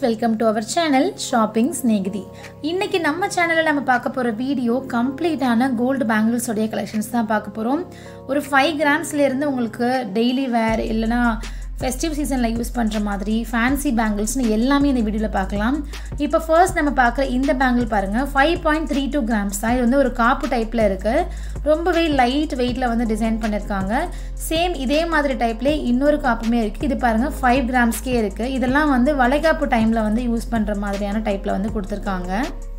welcome to our channel shopping Snehithi இன்னைக்கு நம்ம சேனலில் நம்ம பார்க்க போகிற வீடியோ கம்ப்ளீட்டான கோல்டு பேங்கிள்ஸோடைய கலெக்ஷன்ஸ் தான் பார்க்க போகிறோம் ஒரு ஃபைவ் கிராம்ஸ்லேருந்து உங்களுக்கு டெய்லி வேர் இல்லைனா ஃபெஸ்டிவ் சீசனில் யூஸ் பண்ணுற மாதிரி ஃபேன்சி பேங்கிள்ஸ்னு எல்லாமே இந்த வீடியோவில் பார்க்கலாம் இப்போ ஃபர்ஸ்ட் நம்ம பார்க்குற இந்த பேங்கிள் பாருங்கள் five point three two grams தான் இது வந்து ஒரு காப்பு டைப்பில் இருக்குது ரொம்பவே லைட் வெயிட்டில் வந்து டிசைன் பண்ணியிருக்காங்க சேம் இதே மாதிரி டைப்லேயே இன்னொரு காப்புமே இருக்குது இது பாருங்கள் ஃபைவ் கிராம்ஸ்க்கே இருக்குது இதெல்லாம் வந்து வளைகாப்பு டைமில் வந்து யூஸ் பண்ணுற மாதிரியான டைப்பில் வந்து கொடுத்துருக்காங்க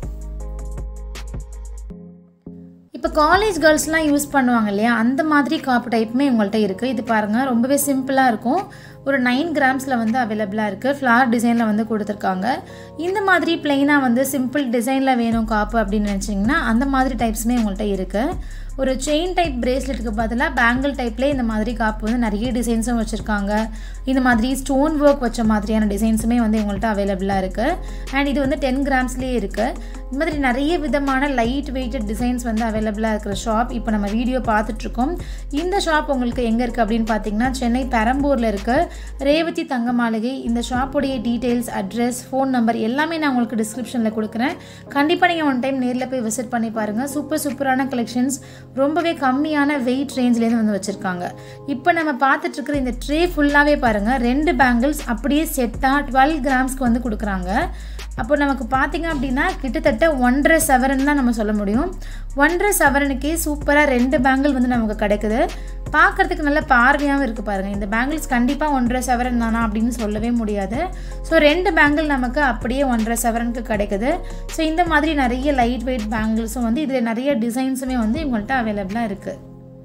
இப்போ காலேஜ் கேர்ள்ஸ்லாம் யூஸ் பண்ணுவாங்க இல்லையா அந்த மாதிரி காப்பு டைப்புமே உங்கள்கிட்ட இருக்குது இது பாருங்கள் ரொம்பவே சிம்பிளாக இருக்கும் ஒரு நைன் கிராம்ஸில் வந்து அவைலபிளாக இருக்குது ஃப்ளார் டிசைனில் வந்து கொடுத்துருக்காங்க இந்த மாதிரி பிளெயினாக வந்து சிம்பிள் டிசைனில் வேணும் காப்பு அப்படின்னு நினச்சிங்கன்னா அந்த மாதிரி டைப்ஸுமே உங்கள்கிட்ட இருக்குது ஒரு செயின் டைப் பிரேஸ்லெட்டுக்கு பதிலாக பேங்கிள் டைப்லேயே இந்த மாதிரி காப்பு வந்து நிறைய டிசைன்ஸும் வச்சுருக்காங்க இந்த மாதிரி ஸ்டோன் ஒர்க் வச்ச மாதிரியான டிசைன்ஸுமே வந்து எங்கள்கிட்ட அவைலபிளாக இருக்குது அண்ட் இது வந்து டென் கிராம்ஸ்லேயே இருக்குது இந்த மாதிரி நிறைய விதமான லைட் வெயிட்டட் டிசைன்ஸ் வந்து அவைலபிளாக இருக்கிற ஷாப் இப்போ நம்ம வீடியோ பார்த்துட்ருக்கோம் இந்த ஷாப் உங்களுக்கு எங்கே இருக்குது அப்படின்னு பார்த்தீங்கன்னா சென்னை பெரம்பூரில் இருக்குது ரேவதி தங்க மாளிகை இந்த ஷாப்புடைய டீட்டெயில்ஸ் அட்ரஸ் ஃபோன் நம்பர் எல்லாமே நான் உங்களுக்கு டிஸ்கிரிப்ஷனில் கொடுக்குறேன் கண்டிப்பாக நீங்கள் ஒன் டைம் நேரில் போய் விசிட் பண்ணி பாருங்கள் சூப்பர் சூப்பரான கலெக்ஷன்ஸ் ரொம்பவே கம்மியான வெயிட் ரேஞ்ச்லேருந்து வந்து வச்சுருக்காங்க இப்போ நம்ம பார்த்துட்ருக்கிற இந்த ட்ரே ஃபுல்லாகவே பாருங்கள் ரெண்டு பேங்கிள்ஸ் அப்படியே செட்டாக டுவெல் கிராம்ஸ்க்கு வந்து கொடுக்குறாங்க அப்போ நமக்கு பார்த்தீங்க அப்படின்னா கிட்டத்தட்ட ஒன்றரை சவரன் தான் நம்ம சொல்ல முடியும் ஒன்றரை சவரனுக்கே சூப்பராக ரெண்டு பேங்கிள் வந்து நமக்கு கிடைக்குது பார்க்குறதுக்கு நல்ல பார்வையாகவும் இருக்குது பாருங்கள் இந்த பேங்கிள்ஸ் கண்டிப்பாக ஒன்றரை சவரன் தானா அப்படின்னு சொல்லவே முடியாது ஸோ ரெண்டு பேங்கிள் நமக்கு அப்படியே ஒன்றரை சவரனுக்கு கிடைக்குது ஸோ இந்த மாதிரி நிறைய லைட் வெயிட் பேங்கிள்ஸும் வந்து இதில் நிறைய டிசைன்ஸுமே வந்து இவங்கள்ட்ட அவைலபிளாக இருக்குது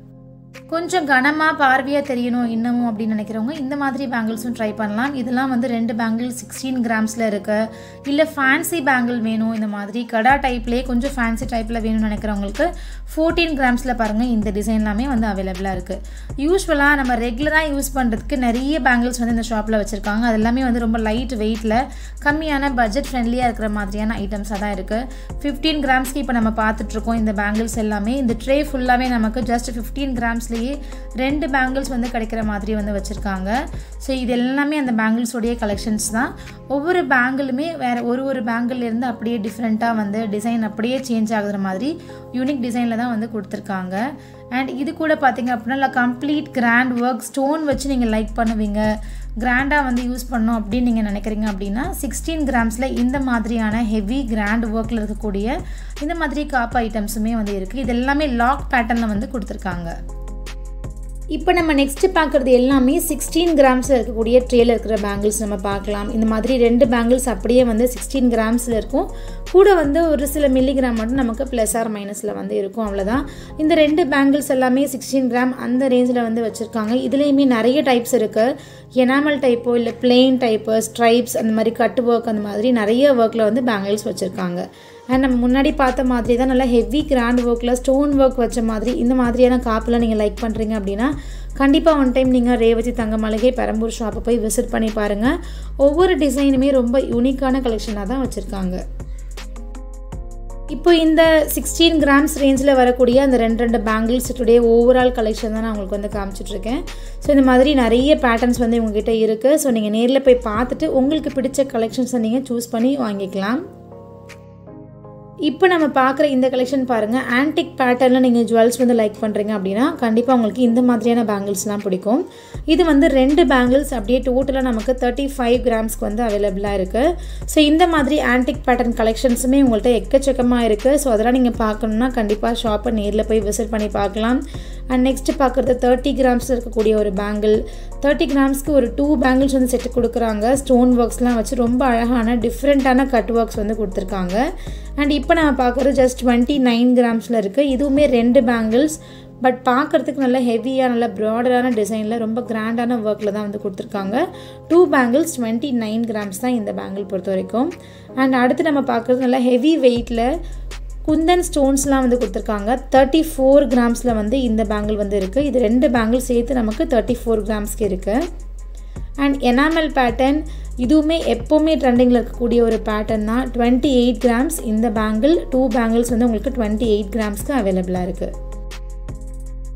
கொஞ்சம் கனமாக பார்வையாக தெரியணும் இன்னமும் அப்படின்னு நினைக்கிறவங்க இந்த மாதிரி பேங்கிள்ஸும் ட்ரை பண்ணலாம் இதெல்லாம் வந்து ரெண்டு பேங்கிள் சிக்ஸ்டீன் கிராம்ஸில் இருக்குது இல்லை ஃபேன்சி பேங்கிள் வேணும் இந்த மாதிரி கடா டைப்லேயே கொஞ்சம் ஃபேன்சி டைப்பில் வேணும்னு நினைக்கிறவங்களுக்கு ஃபோர்டீன் கிராம்ஸில் பாருங்கள் இந்த டிசைன் எல்லாமே வந்து அவைலபிளாக இருக்குது யூஸ்வலாக நம்ம ரெகுலராக யூஸ் பண்ணுறதுக்கு நிறைய பேங்கிள்ஸ் வந்து இந்த ஷாப்பில் வச்சுருக்காங்க அது எல்லாமே வந்து ரொம்ப லைட் வெயிட்டில் கம்மியான பட்ஜெட் ஃப்ரெண்ட்லியாக இருக்கிற மாதிரியான ஐட்டம்ஸாக தான் இருக்குது ஃபிஃப்டீன் கிராம்ஸ்க்கு இப்போ நம்ம பார்த்துட்ருக்கோம் இந்த பேங்கிள்ஸ் எல்லாமே இந்த ட்ரே ஃபுல்லாகவே நமக்கு ஜஸ்ட் ஃபிஃப்டீன் கிராம்ஸ்லேயே ரெண்டு பேங்கிள்ஸ் வந்து கிடைக்கிற மாதிரி வந்து வச்சுருக்காங்க ஸோ இது எல்லாமே அந்த பேங்கிள்ஸோடைய கலெக்ஷன்ஸ் தான் ஒவ்வொரு பேங்கிளுமே வேறு ஒரு ஒரு பேங்கிள்லேருந்து அப்படியே டிஃப்ரெண்ட்டாக வந்து டிசைன் அப்படியே சேஞ்ச் ஆகுற மாதிரி யூனிக் டிசைனில் தான் வந்து கொடுத்துருக்காங்க அண்ட் இது கூட பார்த்தீங்க அப்படின்னா இல்லை கம்ப்ளீட் கிராண்ட் ஒர்க் ஸ்டோன் வச்சு நீங்கள் லைக் பண்ணுவீங்க கிராண்டாக வந்து யூஸ் பண்ணோம் அப்படின்னு நீங்கள் நினைக்கிறீங்க அப்படின்னா சிக்ஸ்டீன் கிராம்ஸில் இந்த மாதிரியான ஹெவி கிராண்ட் ஒர்க்கில் இருக்கக்கூடிய இந்த மாதிரி காப்பு ஐட்டம்ஸுமே வந்து இருக்குது இது எல்லாமே லாக் பேட்டர்னில் வந்து கொடுத்துருக்காங்க இப்போ நம்ம நெக்ஸ்ட்டு பார்க்குறது எல்லாமே சிக்ஸ்டீன் கிராம்ஸில் இருக்கக்கூடிய ட்ரேல இருக்கிற பேங்கிள்ஸ் நம்ம பார்க்கலாம் இந்த மாதிரி ரெண்டு பேங்கிள்ஸ் அப்படியே வந்து சிக்ஸ்டீன் கிராம்ஸில் இருக்கும் கூட வந்து ஒரு சில மில்லிகிராம் மட்டும் நமக்கு ப்ளஸ் ஆர் மைனஸில் வந்து இருக்கும் அவ்வளோதான் இந்த ரெண்டு பேங்கிள்ஸ் எல்லாமே சிக்ஸ்டீன் கிராம் அந்த ரேஞ்சில் வந்து வச்சுருக்காங்க இதுலேயுமே நிறைய டைப்ஸ் இருக்குது எனாமல் டைப்போ இல்லை பிளெயின் டைப்பு ஸ்ட்ரைப்ஸ் அந்த மாதிரி கட் ஒர்க் அந்த மாதிரி நிறைய ஒர்க்கில் வந்து பேங்கிள்ஸ் வச்சுருக்காங்க அண்ட் நம்ம முன்னாடி பார்த்த மாதிரி தான் நல்லா ஹெவி கிராண்ட் ஒர்க்கில் ஸ்டோன் ஒர்க் வச்ச மாதிரி இந்த மாதிரியான காப்பெலாம் நீங்கள் லைக் பண்ணுறீங்க அப்படின்னா கண்டிப்பாக ஒன் டைம் நீங்கள் ரேவதி தங்க மளிகை பெரம்பூர் ஷாப்பை போய் விசிட் பண்ணி பாருங்கள் ஒவ்வொரு டிசைனுமே ரொம்ப யூனிக்கான கலெக்ஷனாக தான் வச்சுருக்காங்க இப்போ இந்த சிக்ஸ்டீன் கிராம்ஸ் ரேஞ்சில் வரக்கூடிய அந்த ரெண்டு ரெண்டு பேங்கிள்ஸ் டுடே ஓவரால் கலெக்ஷன் தான் நான் உங்களுக்கு வந்து காமிச்சிட்ருக்கேன் ஸோ இந்த மாதிரி நிறைய பேட்டர்ன்ஸ் வந்து உங்ககிட்ட இருக்குது ஸோ நீங்கள் நேரில் போய் பார்த்துட்டு உங்களுக்கு பிடிச்ச கலெக்ஷன்ஸை நீங்கள் சூஸ் பண்ணி வாங்கிக்கலாம் இப்போ நம்ம பார்க்குற இந்த கலெக்ஷன் பாருங்கள் ஆன்டிக் பேட்டர்னில் நீங்கள் ஜுவல்ஸ் வந்து லைக் பண்ணுறீங்க அப்படின்னா கண்டிப்பாக உங்களுக்கு இந்த மாதிரியான பேங்கிள்ஸ்லாம் பிடிக்கும் இது வந்து ரெண்டு பேங்கிள்ஸ் அப்படியே டோட்டலாக நமக்கு தேர்ட்டி ஃபைவ் கிராம்ஸ்க்கு வந்து அவைலபிளாக இருக்குது ஸோ இந்த மாதிரி ஆன்டிக் பேட்டர்ன் கலெக்ஷன்ஸுமே உங்கள்கிட்ட எக்கச்சக்கமாக இருக்குது ஸோ அதெல்லாம் நீங்கள் பார்க்கணுன்னா கண்டிப்பாக ஷாப்பை நேரில் போய் விசிட் பண்ணி பார்க்கலாம் அண்ட் நெக்ஸ்ட்டு பார்க்குறது தேர்ட்டி கிராம்ஸில் இருக்கக்கூடிய ஒரு பேங்கிள் தேர்ட்டி கிராம்ஸ்க்கு ஒரு டூ பேங்கிள்ஸ் வந்து செட்டு கொடுக்குறாங்க ஸ்டோன் ஒர்க்ஸ்லாம் வச்சு ரொம்ப அழகான டிஃப்ரெண்ட்டான கட் ஒர்க்ஸ் வந்து கொடுத்துருக்காங்க அண்ட் இப்போ நம்ம பார்க்குறது ஜஸ்ட் டுவெண்ட்டி நைன் கிராம்ஸில் இருக்குது இதுவுமே ரெண்டு பேங்கிள்ஸ் பட் பார்க்குறதுக்கு நல்ல ஹெவியாக நல்ல ப்ராடரான டிசைனில் ரொம்ப கிராண்டான ஒர்க்கில் தான் வந்து கொடுத்துருக்காங்க two bangles twenty nine grams தான் இந்த பேங்கிள் பொறுத்த வரைக்கும் அண்ட் அடுத்து நம்ம பார்க்குறது நல்ல ஹெவி வெயிட்டில் குந்தன் ஸ்டோன்ஸ்லாம் வந்து கொடுத்துருக்காங்க தேர்ட்டி ஃபோர் கிராம்ஸில் வந்து இந்த பேங்கிள் வந்து இருக்குது இது ரெண்டு பேங்கிள் சேர்த்து நமக்கு தேர்ட்டி ஃபோர் கிராம்ஸ்க்கு இருக்குது அண்ட் எனாமல் பேட்டர்ன் இதுவுமே எப்போவுமே ட்ரெண்டிங்கில் இருக்கக்கூடிய ஒரு பேட்டர்ன் தான் டுவெண்ட்டி எயிட் கிராம்ஸ் இந்த பேங்கிள் டூ பேங்கிள்ஸ் வந்து உங்களுக்கு டுவெண்ட்டி எயிட் கிராம்ஸ்க்கு அவைலபிளாக இருக்குது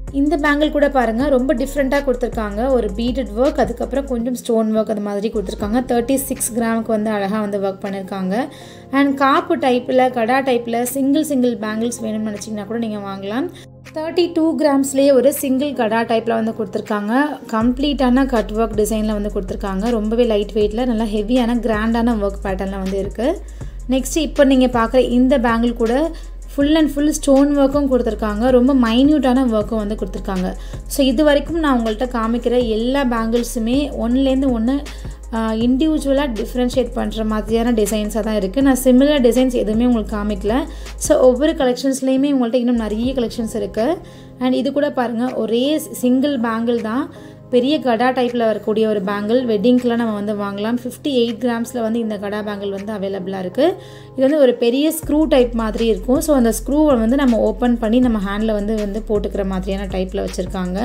இந்த பேங்கிள் கூட பாருங்கள் ரொம்ப டிஃப்ரெண்ட்டாக கொடுத்துருக்காங்க ஒரு பீடட் ஒர்க் அதுக்கப்புறம் கொஞ்சம் ஸ்டோன் ஒர்க் அது மாதிரி கொடுத்துருக்காங்க தேர்ட்டி சிக்ஸ் கிராமுக்கு வந்து அழகாக வந்து ஒர்க் பண்ணியிருக்காங்க அண்ட் காப்பு டைப்பில் கடா டைப்பில் சிங்கிள் சிங்கிள் பேங்கிள்ஸ் வேணும்னு நினச்சிங்கன்னா கூட நீங்கள் வாங்கலாம் தேர்ட்டி டூ கிராம்ஸ்லேயே ஒரு சிங்கிள் கடா டைப்பில் வந்து கொடுத்துருக்காங்க கம்ப்ளீட்டான கட் ஒர்க் டிசைனில் வந்து கொடுத்துருக்காங்க ரொம்பவே லைட் வெயிட்டில் நல்லா ஹெவியான கிராண்டான ஒர்க் பேட்டர்னில் வந்து இருக்குது நெக்ஸ்ட்டு இப்போ நீங்கள் பார்க்குற இந்த பேங்கிள் கூட ஃபுல் அண்ட் ஃபுல் ஸ்டோன் ஒர்க்கும் கொடுத்துருக்காங்க ரொம்ப மைன்யூட்டான ஒர்க்கும் வந்து கொடுத்துருக்காங்க ஸோ இது வரைக்கும் நான் உங்கள்கிட்ட காமிக்கிற எல்லா பேங்கிள்ஸுமே ஒன்றுலேருந்து ஒன்று இண்டிவிஜுவலாக டிஃப்ரென்ஷியேட் பண்ணுற மாதிரியான டிசைன்ஸாக தான் இருக்குது நான் சிமிலர் டிசைன்ஸ் எதுவுமே உங்களுக்கு காமிக்கல ஸோ ஒவ்வொரு கலெக்ஷன்ஸ்லேயுமே உங்கள்கிட்ட இன்னும் நிறைய கலெக்ஷன்ஸ் இருக்குது அண்ட் இது கூட பாருங்கள் ஒரே சிங்கிள் பேங்கிள் தான் பெரிய கடா டைப்பில் வரக்கூடிய ஒரு பேங்கிள் வெட்டிங்க்கெலாம் நம்ம வந்து வாங்கலாம் ஃபிஃப்டி எயிட் கிராம்ஸில் வந்து இந்த கடா பேங்கிள் வந்து அவைலபிளாக இருக்குது இது வந்து ஒரு பெரிய ஸ்க்ரூ டைப் மாதிரி இருக்கும் ஸோ அந்த ஸ்க்ரூவை வந்து நம்ம ஓப்பன் பண்ணி நம்ம ஹேண்டில் வந்து வந்து போட்டுக்கிற மாதிரியான டைப்பில் வச்சுருக்காங்க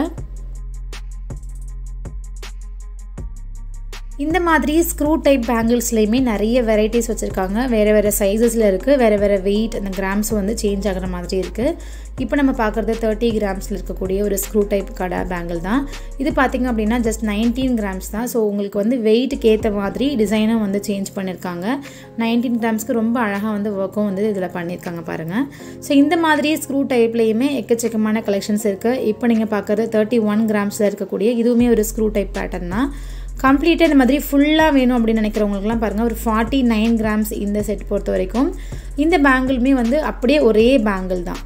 இந்த மாதிரி ஸ்க்ரூ டைப் பேங்கிள்ஸ்லேயுமே நிறைய வெரைட்டிஸ் வச்சுருக்காங்க வேறு வேறு சைஸஸில் இருக்குது வேறு வேறு வெயிட் அந்த கிராம்ஸ் வந்து சேஞ்ச் ஆகிற மாதிரி இருக்குது இப்போ நம்ம பார்க்குறது தேர்ட்டி கிராம்ஸில் இருக்கக்கூடிய ஒரு ஸ்க்ரூ டைப் கடை பேங்கிள் தான் இது பார்த்திங்க அப்படின்னா ஜஸ்ட் நைன்டீன் கிராம்ஸ் தான் ஸோ உங்களுக்கு வந்து வெயிட்டுக்கு ஏற்ற மாதிரி டிசைனும் வந்து சேஞ்ச் பண்ணியிருக்காங்க நைன்டீன் கிராம்ஸ்க்கு ரொம்ப அழகாக வந்து ஒர்க்கும் வந்து இதில் பண்ணியிருக்காங்க பாருங்கள் ஸோ இந்த மாதிரி ஸ்க்ரூ டைப்லேயுமே எக்கச்சக்கமான கலெக்ஷன்ஸ் இருக்குது இப்போ நீங்கள் பார்க்குறது தேர்ட்டி ஒன் கிராம்ஸில் இருக்கக்கூடிய இதுவுமே ஒரு ஸ்க்ரூ டைப் பேட்டர்ன் தான் கம்ப்ளீட்டாக இந்த மாதிரி ஃபுல்லாக வேணும் அப்படின்னு நினைக்கிறவங்களுக்குலாம் பாருங்கள் ஒரு ஃபார்ட்டி நைன் கிராம்ஸ் இந்த செட் பொறுத்த வரைக்கும் இந்த பேங்கிளுமே வந்து அப்படியே ஒரே பேங்கிள் தான்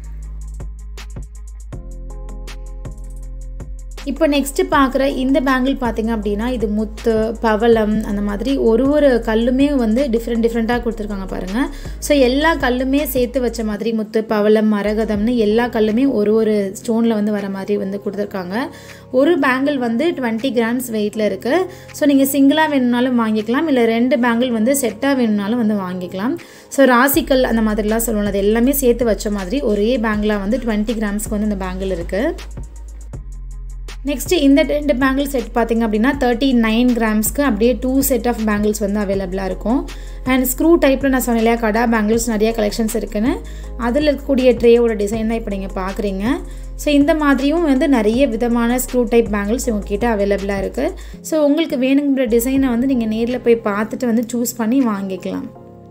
இப்போ நெக்ஸ்ட்டு பார்க்குற இந்த பேங்கிள் பார்த்தீங்க அப்படின்னா இது முத்து பவளம் அந்த மாதிரி ஒரு ஒரு கல்லுமே வந்து டிஃப்ரெண்ட் டிஃப்ரெண்ட்டாக கொடுத்துருக்காங்க பாருங்கள் ஸோ எல்லா கல்லுமே சேர்த்து வச்ச மாதிரி முத்து பவளம் மரகதம்னு எல்லா கல்லுமே ஒரு ஒரு ஸ்டோனில் வந்து வர மாதிரி வந்து கொடுத்துருக்காங்க ஒரு பேங்கிள் வந்து டுவெண்ட்டி கிராம்ஸ் வெயிட்டில் இருக்குது ஸோ நீங்கள் சிங்கிளாக வேணும்னாலும் வாங்கிக்கலாம் இல்லை ரெண்டு பேங்கிள் வந்து செட்டாக வேணும்னாலும் வந்து வாங்கிக்கலாம் ஸோ ராசிக்கல் அந்த மாதிரிலாம் சொல்லுவோம் அது எல்லாமே சேர்த்து வச்ச மாதிரி ஒரே பேங்கிளாக வந்து டுவெண்ட்டி கிராம்ஸ்க்கு வந்து இந்த பேங்கிள் இருக்குது நெக்ஸ்ட்டு இந்த ரெண்டு பேங்கிள் செட் பார்த்திங்க அப்படின்னா தேர்ட்டி நைன் கிராம்ஸ்க்கு அப்படியே டூ செட் ஆஃப் பேங்கிள்ஸ் வந்து அவைலபிளாக இருக்கும் அண்ட் ஸ்க்ரூ டைப்பில் நான் சொன்னேன் இல்லையா கடா பேங்கிள்ஸ் நிறைய கலெக்ஷன்ஸ் இருக்குன்னு அதில் இருக்கக்கூடிய ட்ரேயோட டிசைன் தான் இப்போ நீங்கள் பார்க்குறீங்க ஸோ இந்த மாதிரியும் வந்து நிறைய விதமான ஸ்க்ரூ டைப் பேங்கிள்ஸ் உங்ககிட்ட அவைலபிளாக இருக்குது ஸோ உங்களுக்கு வேணுங்கிற டிசைனை வந்து நீங்கள் நேரில் போய் பார்த்துட்டு வந்து சூஸ் பண்ணி வாங்கிக்கலாம்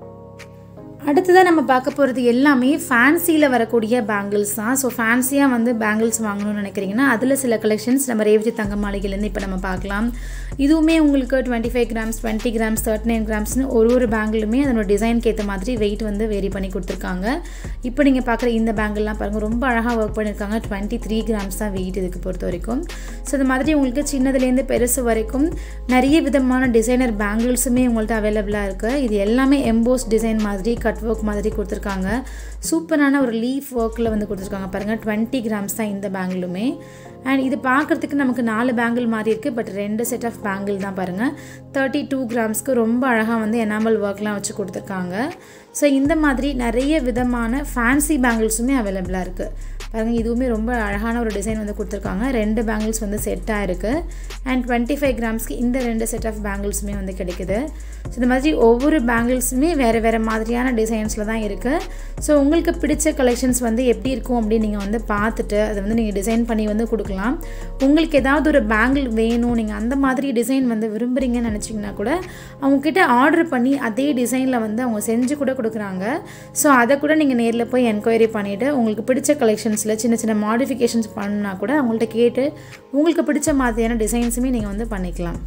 அடுத்ததாக நம்ம பார்க்க போகிறது எல்லாமே ஃபேன்சியில் வரக்கூடிய பேங்கிள்ஸ் தான் ஸோ ஃபேன்சியாக வந்து பேங்கிள்ஸ் வாங்கணும்னு நினைக்கிறீங்கன்னா அதில் சில கலெக்ஷன்ஸ் நம்ம ரேவதி தங்க மாளிகைலேருந்து இப்போ நம்ம பார்க்கலாம் இதுவுமே உங்களுக்கு twenty five grams twenty grams thirty nine கிராம்ஸ்னு ஒரு ஒரு பேங்கிலுமே அதனோட டிசைனுக்கு ஏற்ற மாதிரி வெயிட் வந்து வேரி பண்ணி கொடுத்துருக்காங்க இப்போ நீங்கள் பார்க்குற இந்த பேங்கிள்லாம் பாருங்கள் ரொம்ப அழகாக ஒர்க் பண்ணியிருக்காங்க டுவெண்ட்டி த்ரீ கிராம்ஸ் தான் வெயிட் இதுக்கு பொறுத்த வரைக்கும் ஸோ இது மாதிரி உங்களுக்கு சின்னதுலேருந்து பெருசு வரைக்கும் நிறைய விதமான டிசைனர் பேங்கிள்ஸுமே உங்கள்கிட்ட அவைலபிளாக இருக்குது இது எல்லாமே எம்போஸ் டிசைன் மாதிரி கட் ஒர்க் மாதிரி கொடுத்துருக்காங்க சூப்பரான ஒரு லீஃப் ஒர்க்கில் வந்து கொடுத்துருக்காங்க பாருங்கள் டுவெண்ட்டி கிராம்ஸ் தான் இந்த பேங்கிளுமே அண்ட் இது பார்க்குறதுக்கு நமக்கு நாலு பேங்கிள் மாதிரி இருக்குது பட் ரெண்டு செட் ஆஃப் பேங்கிள் தான் பாருங்கள் தேர்ட்டி டூ கிராம்ஸ்க்கு ரொம்ப அழகாக வந்து எனாமல் ஒர்க்லாம் வச்சு கொடுத்துருக்காங்க ஸோ இந்த மாதிரி நிறைய விதமான ஃபேன்சி பேங்கிள்ஸுமே அவைலபிளாக இருக்குது பாருங்கள் இதுவுமே ரொம்ப அழகான ஒரு டிசைன் வந்து கொடுத்துருக்காங்க ரெண்டு பேங்கிள்ஸ் வந்து செட்டாக இருக்குது அண்ட் டுவெண்ட்டி ஃபைவ் கிராம்ஸ்க்கு இந்த ரெண்டு செட் ஆஃப் பேங்கிள்ஸுமே வந்து கிடைக்குது ஸோ இந்த மாதிரி ஒவ்வொரு பேங்கிள்ஸுமே வேறு வேறு மாதிரியான டிசைன்ஸில் தான் இருக்குது ஸோ உங்களுக்கு பிடிச்ச கலெக்ஷன்ஸ் வந்து எப்படி இருக்கும் அப்படின்னு நீங்கள் வந்து பார்த்துட்டு அதை வந்து நீங்கள் டிசைன் பண்ணி வந்து கொடுக்கலாம் உங்களுக்கு ஏதாவது ஒரு பேங்கிள் வேணும் நீங்கள் அந்த மாதிரி டிசைன் வந்து விரும்புகிறீங்கன்னு நினச்சிங்கன்னா கூட அவங்கக்கிட்ட ஆர்டர் பண்ணி அதே டிசைனில் வந்து அவங்க செஞ்சு கூட கொடுக்குறாங்க ஸோ அதை கூட நீங்கள் நேரில் போய் என்கொயரி பண்ணிவிட்டு உங்களுக்கு பிடிச்ச கலெக்ஷன்ஸில் சின்ன சின்ன மாடிஃபிகேஷன்ஸ் பண்ணால் கூட அவங்கள்ட்ட கேட்டு உங்களுக்கு பிடிச்ச மாதிரியான டிசைன்ஸுமே நீங்கள் வந்து பண்ணிக்கலாம்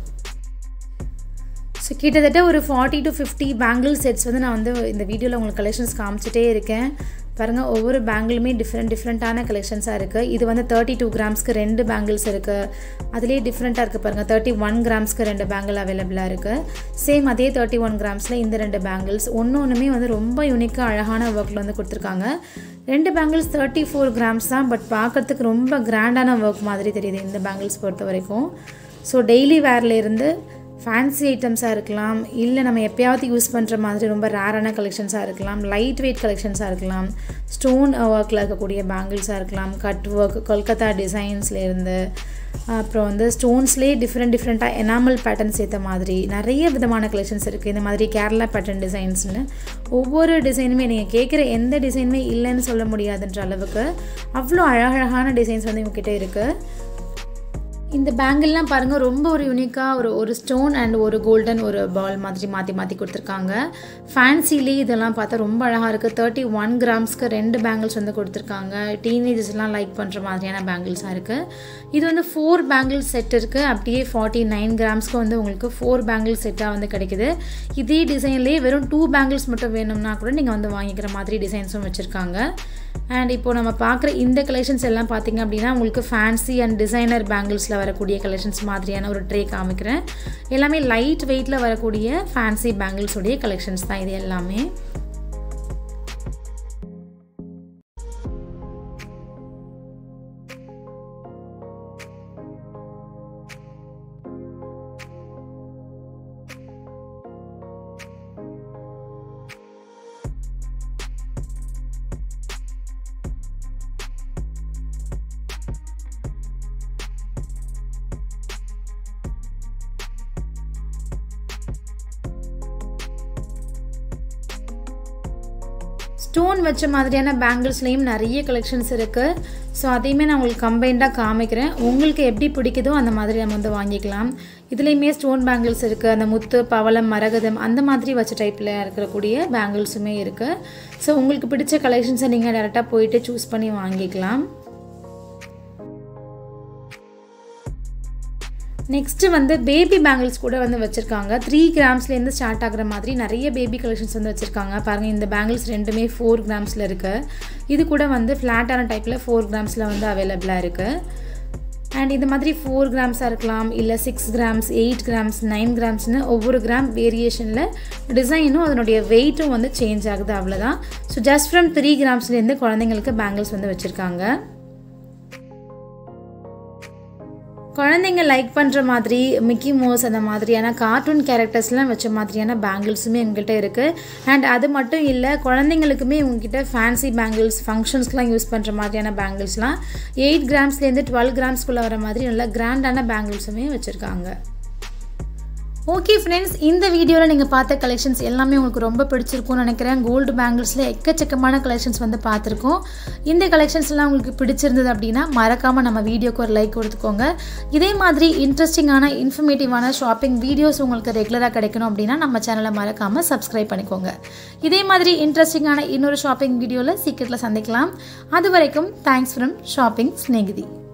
ஸோ கிட்டத்தட்ட ஒரு forty to fifty bangle sets வந்து நான் வந்து இந்த வீடியோவில் உங்களுக்கு கலெக்ஷன்ஸ் காமிச்சிட்டே இருக்கேன் பாருங்கள் ஒவ்வொரு பேங்கிளுமே டிஃப்ரெண்ட் டிஃப்ரெண்ட்டான கலெக்ஷன்ஸாக இருக்குது இது வந்து தேர்ட்டி டூ கிராம்ஸ்க்கு ரெண்டு பேங்கிள்ஸ் இருக்குது அதுலேயே டிஃப்ரெண்ட்டாக இருக்குது பாருங்கள் தேர்ட்டி ஒன் கிராம்ஸ்க்கு ரெண்டு பேங்கிள் அவைலபிளாக இருக்குது சேம் அதே தேர்ட்டி ஒன் கிராம்ஸில் இந்த ரெண்டு பேங்கிள்ஸ் ஒன்று ஒன்றுமே வந்து ரொம்ப யூனிக்காக அழகான ஒர்க்கில் வந்து கொடுத்துருக்காங்க ரெண்டு பேங்கிள்ஸ் தேர்ட்டி ஃபோர் கிராம்ஸ் தான் பட் பார்க்குறதுக்கு ரொம்ப கிராண்டான ஒர்க் மாதிரி தெரியுது இந்த பேங்கிள்ஸ் பொறுத்த வரைக்கும் ஸோ டெய்லி வேர்லேருந்து ஃபேன்சி ஐட்டம்ஸாக இருக்கலாம் இல்லை நம்ம எப்போயாவது யூஸ் பண்ணுற மாதிரி ரொம்ப ரேரான கலெக்ஷன்ஸாக இருக்கலாம் லைட் வெயிட் கலெக்ஷன்ஸாக இருக்கலாம் ஸ்டோன் ஒர்க்கில் இருக்கக்கூடிய பேங்கிள்ஸாக இருக்கலாம் கட் ஒர்க் கொல்கத்தா டிசைன்ஸ்லேருந்து அப்புறம் வந்து ஸ்டோன்ஸ்லேயே டிஃப்ரெண்ட் டிஃப்ரெண்ட்டாக எனாமல் பேட்டர்ன்ஸ் ஏற்ற மாதிரி நிறைய விதமான கலெக்ஷன்ஸ் இருக்குது இந்த மாதிரி கேரளா பேட்டர்ன் டிசைன்ஸ்னு ஒவ்வொரு டிசைனுமே நீங்கள் கேட்குற எந்த டிசைனுமே இல்லைன்னு சொல்ல முடியாதுன்ற அளவுக்கு அவ்வளோ அழகழகான டிசைன்ஸ் வந்து இவங்ககிட்ட இருக்குது இந்த பேங்கிள்லாம் பாருங்கள் ரொம்ப ஒரு யூனிக்காக ஒரு ஒரு ஸ்டோன் அண்ட் ஒரு கோல்டன் ஒரு பால் மாதிரி மாற்றி மாற்றி கொடுத்துருக்காங்க ஃபேன்சிலி இதெல்லாம் பார்த்தா ரொம்ப அழகாக இருக்குது தேர்ட்டி ஒன் கிராம்ஸ்க்கு ரெண்டு பேங்கிள்ஸ் வந்து கொடுத்துருக்காங்க டீனேஜஸ்லாம் லைக் பண்ணுற மாதிரியான பேங்கிள்ஸாக இருக்குது இது வந்து ஃபோர் பேங்கிள்ஸ் செட் இருக்குது அப்படியே ஃபார்ட்டி நைன் கிராம்ஸ்க்கு வந்து உங்களுக்கு ஃபோர் பேங்கிள்ஸ் செட்டாக வந்து கிடைக்குது இதே டிசைன்லேயே வெறும் டூ பேங்கிள்ஸ் மட்டும் வேணும்னா கூட நீங்கள் வந்து வாங்கிக்கிற மாதிரி டிசைன்ஸும் வச்சுருக்காங்க அண்ட் இப்போ நம்ம பார்க்குற இந்த கலெக்ஷன்ஸ் எல்லாம் பார்த்தீங்க அப்படின்னா உங்களுக்கு ஃபேன்சி அண்ட் டிசைனர் பேங்கிள்ஸில் வரக்கூடிய கலெக்ஷன்ஸ் மாதிரியான ஒரு ட்ரே காமிக்கிறேன் எல்லாமே லைட் வெயிட்டில் வரக்கூடிய ஃபேன்சி பேங்கிள்ஸுடைய கலெக்ஷன்ஸ் தான் இது எல்லாமே ஸ்டோன் வச்ச மாதிரியான பேங்கிள்ஸ்லேயும் நிறைய கலெக்ஷன்ஸ் இருக்குது ஸோ அதையுமே நான் உங்களுக்கு கம்பைண்டாக காமிக்கிறேன் உங்களுக்கு எப்படி பிடிக்குதோ அந்த மாதிரி நம்ம வந்து வாங்கிக்கலாம் இதுலேயுமே ஸ்டோன் பேங்கிள்ஸ் இருக்குது அந்த முத்து பவளம் மரகதம் அந்த மாதிரி வச்ச டைப்பில் இருக்கக்கூடிய பேங்கிள்ஸுமே இருக்குது ஸோ உங்களுக்கு பிடிச்ச கலெக்ஷன்ஸை நீங்கள் டேரெக்டாக போயிட்டு சூஸ் பண்ணி வாங்கிக்கலாம் நெக்ஸ்ட்டு வந்து பேபி பேங்கிள்ஸ் கூட வந்து வச்சுருக்காங்க த்ரீ கிராம்ஸ்லேருந்து ஸ்டார்ட் ஆகிற மாதிரி நிறைய பேபி கலெக்ஷன்ஸ் வந்து வச்சுருக்காங்க பாருங்கள் இந்த பேங்கிள்ஸ் ரெண்டுமே ஃபோர் கிராம்ஸில் இருக்குது இது கூட வந்து ஃப்ளாட்டான டைப்பில் ஃபோர் கிராம்ஸில் வந்து அவைலபிளாக இருக்குது அண்ட் இந்த மாதிரி ஃபோர் கிராம்ஸாக இருக்கலாம் இல்லை six grams eight grams nine கிராம்ஸ்னு ஒவ்வொரு கிராம் வேரியேஷனில் டிசைனும் அதனுடைய வெயிட்டும் வந்து சேஞ்ச் ஆகுது அவ்வளோதான் ஸோ ஜஸ்ட் ஃப்ரம் த்ரீ கிராம்ஸ்லேருந்து குழந்தைங்களுக்கு பேங்கிள்ஸ் வந்து வச்சுருக்காங்க குழந்தைங்க லைக் பண்ணுற மாதிரி மிக்கி மோஸ் அந்த மாதிரியான கார்ட்டூன் கேரக்டர்ஸ்லாம் வச்ச மாதிரியான பேங்கிள்ஸுமே எங்கள்கிட்ட இருக்குது அண்ட் அது மட்டும் இல்லை குழந்தைங்களுக்குமே உங்ககிட்ட ஃபேன்சி பேங்கிள்ஸ் ஃபங்க்ஷன்ஸ்க்குலாம் யூஸ் பண்ணுற மாதிரியான பேங்கிள்ஸ்லாம் எயிட் கிராம்ஸ்லேருந்து டுவெல் கிராம்ஸ்குள்ளே வர மாதிரி நல்ல கிராண்டான பேங்கிள்ஸுமே வச்சுருக்காங்க ஓகே ஃப்ரெண்ட்ஸ் இந்த வீடியோவில் நீங்கள் பார்த்த கலெக்ஷன்ஸ் எல்லாமே உங்களுக்கு ரொம்ப பிடிச்சிருக்கும்னு நினைக்கிறேன் கோல்டு பேங்கிள்ஸில் எக்கச்சக்கமான கலெக்ஷன்ஸ் வந்து பார்த்துருக்கோம் இந்த கலெக்ஷன்ஸ்லாம் உங்களுக்கு பிடிச்சிருந்தது அப்படின்னா மறக்காமல் நம்ம வீடியோக்கு ஒரு லைக் கொடுத்துக்கோங்க இதே மாதிரி இன்ட்ரெஸ்டிங்கான இன்ஃபர்மேட்டிவான ஷாப்பிங் வீடியோஸ் உங்களுக்கு ரெகுலராக கிடைக்கணும் அப்படின்னா நம்ம சேனலை மறக்காமல் சப்ஸ்கிரைப் பண்ணிக்கோங்க இதே மாதிரி இன்ட்ரெஸ்டிங்கான இன்னொரு ஷாப்பிங் வீடியோவில் சீக்கிரத்தில் சந்திக்கலாம் அது வரைக்கும் தேங்க்ஸ் ஃப்ரம் ஷாப்பிங் ஸ்நேகிதி